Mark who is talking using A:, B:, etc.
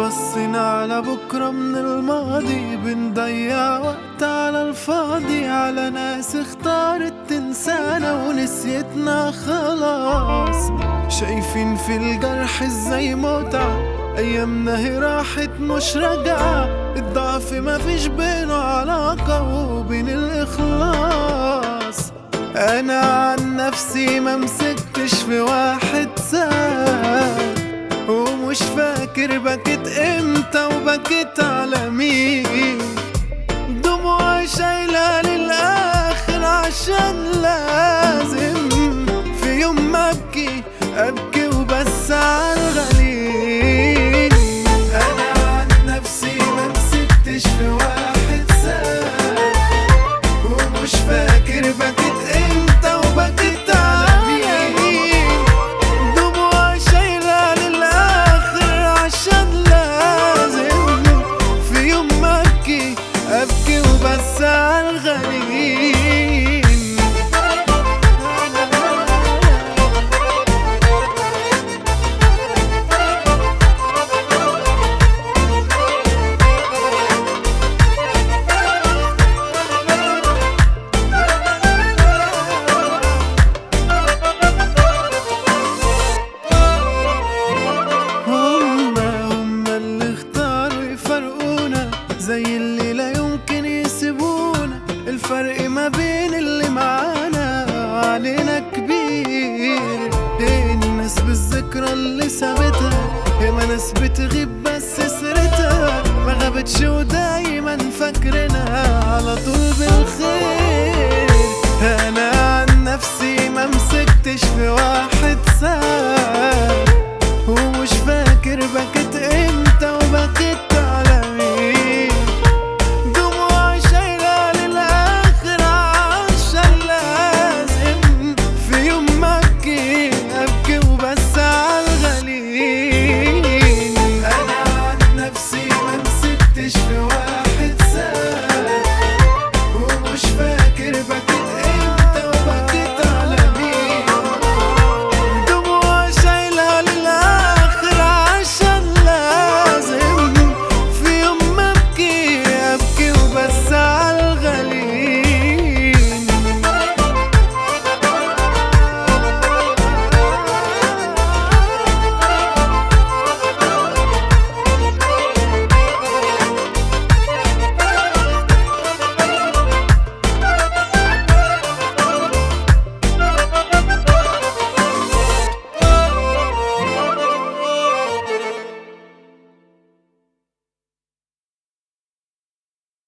A: بصينا على بكرة من الماضي بنضيع وقت على الفاضي على ناس اختارت تنسانا ونسيتنا خلاص شايفين في الجرح ازاي متعة ايامنا هي راحت مش راجعة الضعف مفيش بينه علاقة وبين الاخلاص انا عن نفسي ما مسكتش في واحد ساب ومش فاكر بكيت امتى وبكيت على مين دموع شايلة للآخر عشان لازم في يوم ما أبكي أبكي وبس على الغليل أنا عن نفسي ما مسكتش في واحد ساب ومش فاكر بكيت امتى وبكيت على مين دموع شايلة للآخر عشان لازم في يوم ما أبكي أبكي وبس على الغنيين هما هما اللي اختاروا يفرقونا زي اللي لا يمكن يسيبونا الفرق ما بين اللي معانا علينا كبير بين الناس بالذكرى اللي سابتها ياما ناس بتغيب بس سيرتها ما غابتش ودايما فاكرنا على طول بالخير انا عن نفسي ما مسكتش في واحد ساب ومش فاكر بكيت امتى وبكيت على مين دموع شايلة للآخر عشان لازم في يوم ما أبكي أبكي وبس على الغليل أنا عن نفسي ما مسكتش في واحد ساب